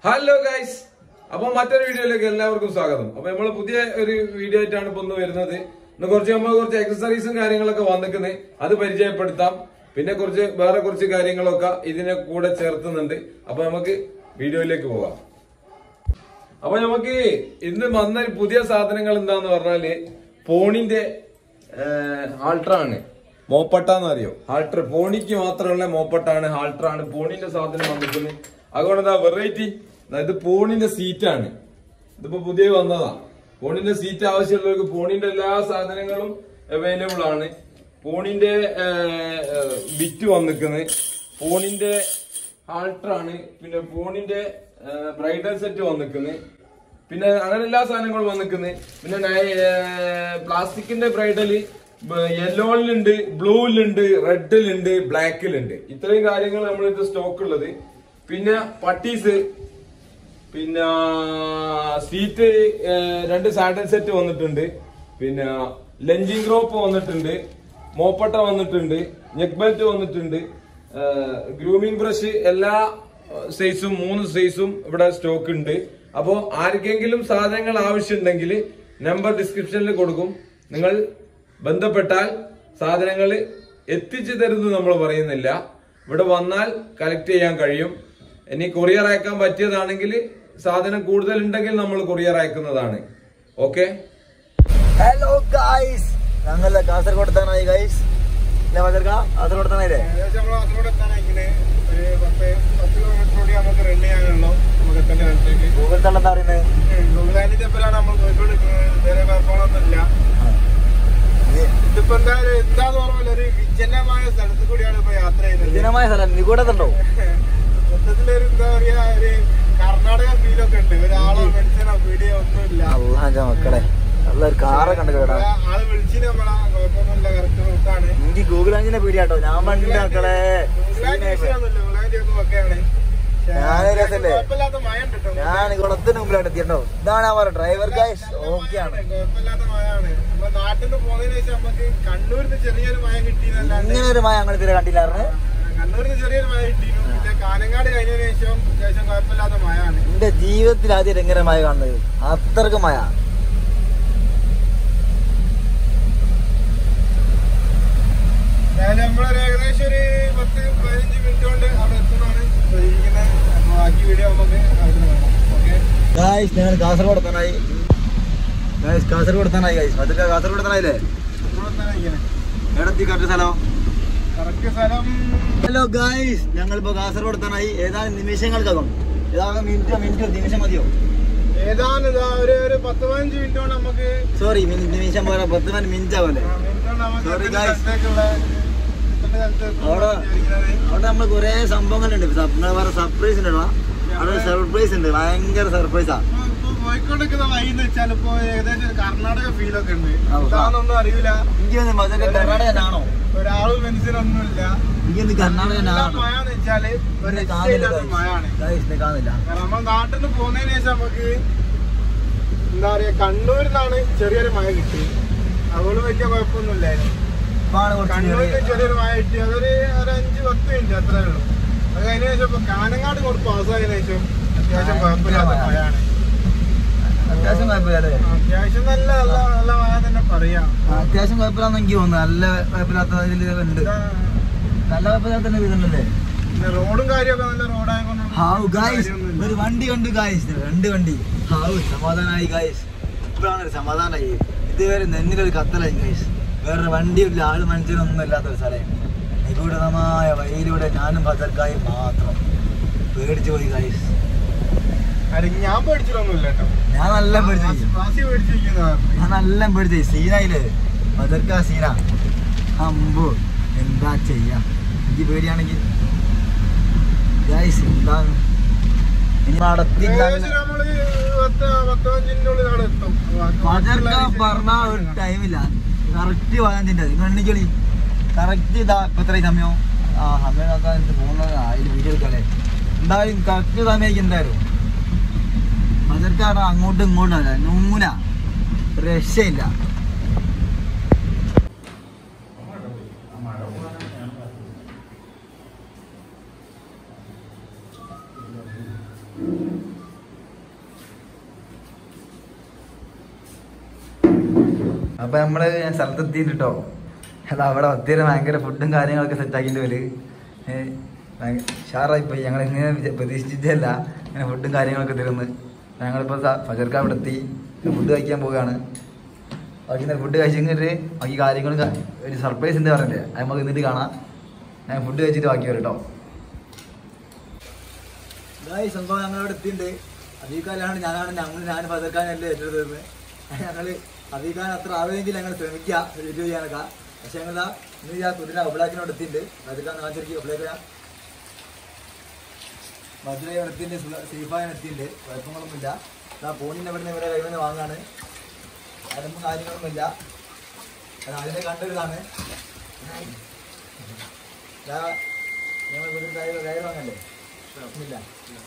Hello guys അപ്പൊ മറ്റൊരു വീഡിയോയിലേക്ക് എല്ലാവർക്കും സ്വാഗതം അപ്പൊ നമ്മൾ പുതിയ ഒരു വീഡിയോ ആയിട്ടാണ് ഇപ്പൊ ഒന്ന് വരുന്നത് ഇന്ന് കുറച്ച് നമ്മൾ കുറച്ച് എക്സസറീസും കാര്യങ്ങളൊക്കെ വന്നിക്കുന്നത് അത് പരിചയപ്പെടുത്താം പിന്നെ കുറച്ച് വേറെ കുറച്ച് കാര്യങ്ങളൊക്കെ ഇതിനെ കൂടെ ചേർത്തുന്നുണ്ട് അപ്പൊ നമുക്ക് വീഡിയോയിലേക്ക് പോകാം അപ്പൊ നമുക്ക് ഇന്ന് വന്ന ഒരു പുതിയ സാധനങ്ങൾ എന്താന്ന് പറഞ്ഞാല് പോണിന്റെ ഹാൾട്ടർ ആണ് മോപ്പട്ട എന്ന് അറിയോ ഹാൾട്ടർ പോണിക്ക് മാത്രമുള്ള മോപ്പട്ടാണ് ഹാൾട്ടർ ആണ് പോണിന്റെ സാധനം വന്നിരിക്കുന്നത് അതുകൊണ്ട് എന്താ വെറൈറ്റി ഇത് പോണിന്റെ സീറ്റാണ് ഇതിപ്പോ പുതിയ വന്നതാ പോണിന്റെ സീറ്റ് ആവശ്യമുള്ളവർക്ക് പോണിന്റെ എല്ലാ സാധനങ്ങളും അവൈലബിൾ ആണ് പോണിന്റെ ബിറ്റ് വന്നിക്കുന്നത് പോണിന്റെ ഹാൾട്ടർ ആണ് പിന്നെ ഫോണിന്റെ ബ്രൈഡൽ സെറ്റ് വന്നിക്കുന്നത് പിന്നെ അങ്ങനെ എല്ലാ സാധനങ്ങളും വന്നിക്കുന്നത് പിന്നെ പ്ലാസ്റ്റിക്കിന്റെ ബ്രൈഡല് യെല്ലോയിലുണ്ട് ബ്ലൂയിലുണ്ട് റെഡിലുണ്ട് ബ്ലാക്കിലുണ്ട് ഇത്രയും കാര്യങ്ങൾ നമ്മളിത് സ്റ്റോക്ക് ഉള്ളത് പിന്നെ പട്ടീസ് പിന്നെ സീറ്റ് രണ്ട് സാഡൽ സെറ്റ് വന്നിട്ടുണ്ട് പിന്നെ ലഞ്ചിങ് റോപ്പ് വന്നിട്ടുണ്ട് മോപ്പട്ട വന്നിട്ടുണ്ട് നെക്ക് ബെൽറ്റ് വന്നിട്ടുണ്ട് ഗ്രൂമിംഗ് ബ്രഷ് എല്ലാ സൈസും മൂന്ന് സൈസും ഇവിടെ സ്റ്റോക്ക് ഉണ്ട് അപ്പോ ആർക്കെങ്കിലും സാധനങ്ങൾ ആവശ്യമുണ്ടെങ്കിൽ നമ്പർ ഡിസ്ക്രിപ്ഷനിൽ കൊടുക്കും നിങ്ങൾ ബന്ധപ്പെട്ടാൽ സാധനങ്ങൾ എത്തിച്ചു തരുന്നത് നമ്മൾ പറയുന്നില്ല ഇവിടെ വന്നാൽ കളക്ട് ചെയ്യാൻ കഴിയും ഇനി കൊറിയർ അയക്കാൻ പറ്റിയതാണെങ്കിൽ സാധനം കൂടുതൽ ഉണ്ടെങ്കിൽ നമ്മൾ കൊറിയർ അയക്കുന്നതാണ് ഓക്കെ ഹലോ ഗൈസ് ഞങ്ങളുടെ കാസർഗോഡ് എത്താനായി ഗൈസ് ഇല്ല മദർക്ക കാസർഗോഡ് എത്താനായില്ലേ ഏകദേശം നമ്മൾ അതിലൂടെ എത്താനായിങ്ങനെ ഒരു പത്ത് പത്ത് കിലോമീറ്റർ കൂടി നമുക്ക് റൺ ചെയ്യാനുള്ളൂ നമുക്ക് എത്തേണ്ട സ്ഥലത്തേക്ക് ഗൂഗിൾ തള്ള എന്താ പറയുന്നത് ഗുരുവായൂർ ചെപ്പലാണ് നമ്മൾ പോയിക്കൊണ്ടിരിക്കുന്നത് വേറെ കുഴപ്പങ്ങളൊന്നുമില്ല ഇതിപ്പോ എന്താ ഒരു എന്താന്ന് പറഞ്ഞാൽ ഒരു വിജനമായ സ്ഥലത്ത് കൂടിയാണ് ഇപ്പൊ യാത്ര ചെയ്യുന്നത് വിജനമായ സ്ഥലം നിഗൂഢതുണ്ടോ മൊത്തത്തിലൊരു എന്താ പറയാ ഒരു കർണാടക ഫീലൊക്കെ ഉണ്ട് ഒരാളോ മനുഷ്യനോ വീഡിയോ ഒന്നുമില്ല അള്ളാന്റെ മക്കളെ നല്ലൊരു കാറ് കണ്ടു കേടാ ആള് വിളിച്ചിട്ട് നമ്മളാ കുഴപ്പമൊന്നുമില്ല കറക്റ്റ് റൂട്ടാണ് എനിക്ക് ഗൂഗിൾ അഞ്ചിനെ പേടിയാട്ടോ ഞാൻ വണ്ടിന്റെ മക്കളെ ഞാനൊരു രസല്ലേ? കുഴപ്പമില്ലാത്ത മഴ ഉണ്ട് കേട്ടോ ഞാൻ കുളത്തിന് മുമ്പിലായിട്ട് എത്തിയട്ടോ ഇതാണ് അവർ ഡ്രൈവർ ഗൈസ് ഓക്കെ ആണ് കുഴപ്പമില്ലാത്ത മഴയാണ് നമ്മളെ നാട്ടിൽ നിന്ന് പോകുന്നതിന് ശേഷം നമുക്ക് കണ്ണൂരിന്ന് ചെറിയൊരു മഴ കിട്ടിയെന്നല്ലാണ്ട് ഇങ്ങനെ ഒരു മഴ ഞങ്ങൾ ഇതുവരെ കണ്ടില്ലായിരുന്നു കണ്ണൂരിന്ന് ചെറിയൊരു മഴ കിട്ടിയിരുന്നു പിന്നെ കാനങ്ങാട് കഴിഞ്ഞതിന് ശേഷം അത്യാവശ്യം കുഴപ്പമില്ലാത്ത മഴയാണ് എന്റെ ജീവിതത്തിൽ ആദ്യം എങ്ങനെ മഴ കാണുന്നത് അത്രക്ക് മഴ അതായത് നമ്മളൊരു ഏകദേശം ഒരു പത്ത് പതിനഞ്ച് മിനിറ്റ് കൊണ്ട് അവിടെ എത്തുന്നതാണ് പ്രതീക്ഷിക്കുന്നത് അപ്പൊ ബാക്കി വീഡിയോ നമുക്ക് അവിടെ കാണാം ഓക്കെ ഗായ്സ് ഞങ്ങൾ കാസർഗോഡ് എത്താനായി ഗായ്സ് കാസർഗോഡ് എത്താനായി ഗായ്സ് അതൊക്കെ കാസർഗോഡ് എത്താനായില്ലേ എവിടെത്തി കറക്റ്റ് സ്ഥലം കറക്റ്റ് സ്ഥലം ഹലോ ഗായ്സ് ഞങ്ങൾ ഇപ്പൊ കാസർഗോഡ് എത്താനായി ഏതാനും നിമിഷങ്ങൾക്കകം ഏതാനും മിനിറ്റോ മിനിറ്റോ നിമിഷം മതിയോ ഏതാണ്ട് ഇതാ ഒരു ഒരു പത്ത് പതിനഞ്ച് മിനിറ്റ് കൊണ്ട് നമുക്ക് സോറി നിമിഷം പോലെ പത്ത് പതിനഞ്ച് മിനിറ്റ് പോലെ ആ, മിനിറ്റ് കൊണ്ട് നമുക്ക് Sorry, എത്തേണ്ട guys. സ്ഥലത്തേക്കുള്ള എത്തേണ്ട സ്ഥലത്ത് എത്തുമെന്നാണ് അവിടെ വിചാരിക്കുന്നത്. അവിടെ നമ്മൾ കുറെ സംഭവങ്ങളുണ്ട് നിങ്ങൾ വേറെ സർപ്രൈസ് ഉണ്ടല്ലോ അവിടെ സർപ്രൈസ് ഉണ്ട് ഭയങ്കര സർപ്രൈസാ ഇപ്പൊ- ഇപ്പൊ പോയിക്കൊണ്ടിരിക്കുന്ന വഴി എന്ന് വെച്ചാൽ ഇപ്പൊ ഏകദേശം ഒരു കർണാടക ഫീലൊക്കെ ഉണ്ട് ആ, എന്താണെന്നൊന്നും അറിയില്ല എനിക്ക് തോന്നുന്നു മറ്റേ കർണാടകനാണോ ഒരാളും മനുഷ്യനൊന്നുമില്ല എനിക്ക് തോന്നുന്നു കർണാടകനാണോ മഴ എന്ന് വെച്ചാല് ഒരു ഇതിനെ കാണുന്നില്ല രക്ഷയില്ലാത്ത മഴയാണ് ഗായ്സ് കാണുന്നില്ല കാരണം നമ്മൾ നാട്ടിൽ നിന്ന് പോകുന്നതിന് ശേഷം നമുക്ക് എന്താ പറയാ കണ്ണൂരിൽ നിന്നാണ് ചെറിയൊരു മഴ കിട്ടി അതുകൊണ്ട് വലിയ കുഴപ്പമൊന്നുമില്ലായിരുന്നു ഇപ്പാണ് കുറച്ച് കണ്ണൂരിൽ ചെറിയ- ചെറിയൊരു മഴ കിട്ടി അതൊരു ഒരു അഞ്ച് പത്ത് മിനിറ്റ് അത്രേ ഉള്ളൂ അത് കഴിഞ്ഞ ശേഷം ഇപ്പൊ കാനങ്ങാട് കൊണ്ട് പാസ്സായതിനു ശേഷം അത്യാവശ്യം കുഴപ്പമില്ലാത്ത ഭയങ്കര മഴ. മഴയാണ് അത്യാവശ്യം കുഴപ്പമില്ലേ അത്യാവശ്യം നല്ല നല്ല നല്ല മഴ തന്നെ പറയാം അത്യാവശ്യം കുഴപ്പമില്ലാന്ന് എനിക്ക് തോന്നുന്നു നല്ല കുഴപ്പമില്ലാത്ത ഇതിൽ ഉണ്ട് ഇതാ, നല്ല കുഴപ്പമില്ലാത്ത ഇതുണ്ടല്ലേ പിന്നെ റോഡും കാര്യമൊക്കെ നല്ല റോഡായതുകൊണ്ട് ഹാവ് ഗായ്സ് ഒരു വണ്ടി കണ്ടു ഗായ്സ് രണ്ട് വണ്ടി ഹാവ് സമാധാനായി ഗായ്സ് ഇപ്പോഴാണ് ഒരു സമാധാനായി ഇതുവരെ നെന്നിലൊരു കത്തലായി ഗായ്സ് വേറെ വണ്ടിയില്ല ആള് മനുഷ്യനൊന്നും ഇല്ലാത്ത ഒരു സ്ഥലം നിഗൂഢമായ വഴിയിലൂടെ ഞാനും ഭദ്രക്കായും മാത്രം പേടിച്ചു പോയി ഗായ്സ് ഞാൻ പേടിച്ചിട്ടൊന്നുമില്ല കേട്ടോ ഞാൻ നല്ല പേടിച്ചു ക്ലാസ്സിൽ പേടിച്ചിരിക്കുന്നതാണ് ഞാൻ നല്ല പേടിച്ചു സീനായില്ലേ ഭദ്രക്ക സീന അമ്പോ എന്താ ചെയ്യാ എനിക്ക് പേടിയാണെങ്കിൽ ഗായ്സ് എന്താ ഇനി നടത്തില്ല ഏകദേശം നമ്മള് പത്ത് പത്തഞ്ചിന്റെ ഉള്ളിൽ അവിടെ എത്തും പതർക്ക പറഞ്ഞ ഒരു ടൈമില്ല കറക്റ്റ് പതിനഞ്ചിൻ്റെ കണ്ണിക്കളി കറക്റ്റ് ഇതാ ഇപ്പൊ എത്രയും സമയം ആ സമയം നോക്കാൻ പോകുന്നത് അതിൽ വീഡിയോ എടുക്കല്ലേ എന്തായാലും കറക്റ്റ് സമയത്ത് എന്തായാലും പതർക്ക പറഞ്ഞാൽ അങ്ങോട്ടും ഇങ്ങോട്ടും അല്ല നൂന രക്ഷയില്ല അപ്പൊ നമ്മള് ഞാൻ സ്ഥലത്തെത്തിയിട്ട് കേട്ടോ അത് അവിടെ ഒത്തിരി ഭയങ്കര ഫുഡും കാര്യങ്ങളൊക്കെ സെറ്റ് ആക്കിയിട്ട് വര് ഷാറായി പോയി ഞങ്ങൾ ഇങ്ങനെ വിചാ- പ്രതീക്ഷിച്ചിട്ടല്ല ഇങ്ങനെ ഫുഡും കാര്യങ്ങളൊക്കെ തരുന്നത് ഞങ്ങളിപ്പോൾ ഫജർക്ക അവിടെ എത്തി ഫുഡ് കഴിക്കാൻ പോവുകയാണ് ബാക്കി ഫുഡ് കഴിച്ചിട്ട് ബാക്കി കാര്യങ്ങളും ക- ഒരു സർപ്രൈസ് ഉണ്ട് പറഞ്ഞില്ലേ അത് നമുക്ക് എന്നിട്ട് കാണാം ഞാൻ ഫുഡ് കഴിച്ചിട്ട് ബാക്കി വരും കേട്ടോ സംഭവം ഞങ്ങളവിടെ എത്തിയിട്ടുണ്ട് അബീഖാനാണ് ഞാനാണ് ഞങ്ങൾ ഞാൻ ഫസർഖാനല്ലേ ഏറ്റെടുത്തത് ഞങ്ങൾ അബീഖാൻ അത്ര ആവുമെങ്കിൽ ഞങ്ങൾ ശ്രമിക്കുക വീഡിയോ ചെയ്യാനൊക്കെ പക്ഷെ ഞങ്ങൾ ഇന്ന് ഞാൻ കുതിര ഒബ്ലാക്കിനോട് എത്തിയിട്ടുണ്ട് ഫസർഖാൻ കാണിച്ചിരിക്കും ഒബ്ലാക്ക് മധുരയെ എത്തിയിട്ടുണ്ട് സേഫായി എത്തിയിട്ടുണ്ട് കുഴപ്പങ്ങളൊന്നുമില്ല ആ ഫോണിൻ്റെ ഇവിടെ നിന്ന് ഇവരെ കയ്യിൽ നിന്ന് വാങ്ങാണ് അലമ്പും കാര്യങ്ങളൊന്നുമില്ല അത് അതിനെ കണ്ടൊരിതാണ് ദാ, ഞങ്ങൾ ഇവിടെ കയറി കയറി വാങ്ങല്ലേ ഇല്ല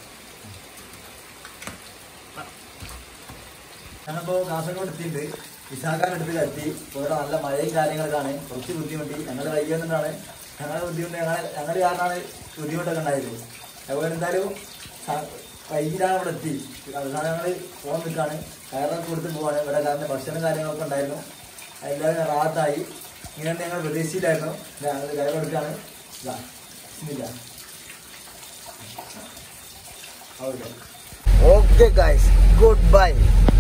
ഞങ്ങളിപ്പോ കാസർഗോഡ് എത്തിയിട്ടുണ്ട് വിശാഖാൻ അടുത്ത് എത്തി ഇപ്പോൾ ഇവിടെ നല്ല മഴയും കാര്യങ്ങളൊക്കെയാണ് കുറച്ച് ബുദ്ധിമുട്ടി ഞങ്ങൾ വൈകിയെന്നിട്ടാണ് ഞങ്ങളുടെ ബുദ്ധിമുട്ട് ഞങ്ങൾ ഞങ്ങൾ കാരണമാണ് ബുദ്ധിമുട്ടൊക്കെ ഉണ്ടായത് അതുപോലെ എന്തായാലും സ- വൈകിട്ടാണ് ഇവിടെ എത്തി അവസാനം ഞങ്ങൾ പോകാൻ നിൽക്കുകയാണ് കയറൊക്കെ കൊടുത്ത് പോവാണ് ഇവിടെ കാരണം ഭക്ഷണം കാര്യങ്ങളൊക്കെ ഉണ്ടായിരുന്നു എല്ലാവരും റാത്തായി ഇങ്ങനെ ഞങ്ങൾ പ്രതീക്ഷിച്ചില്ലായിരുന്നു ഞങ്ങൾ കയർ കൊടുക്കുകയാണ് ഇതാ ഇല്ല ഓക്കെ ഗൈസ് ഗുഡ് ബൈ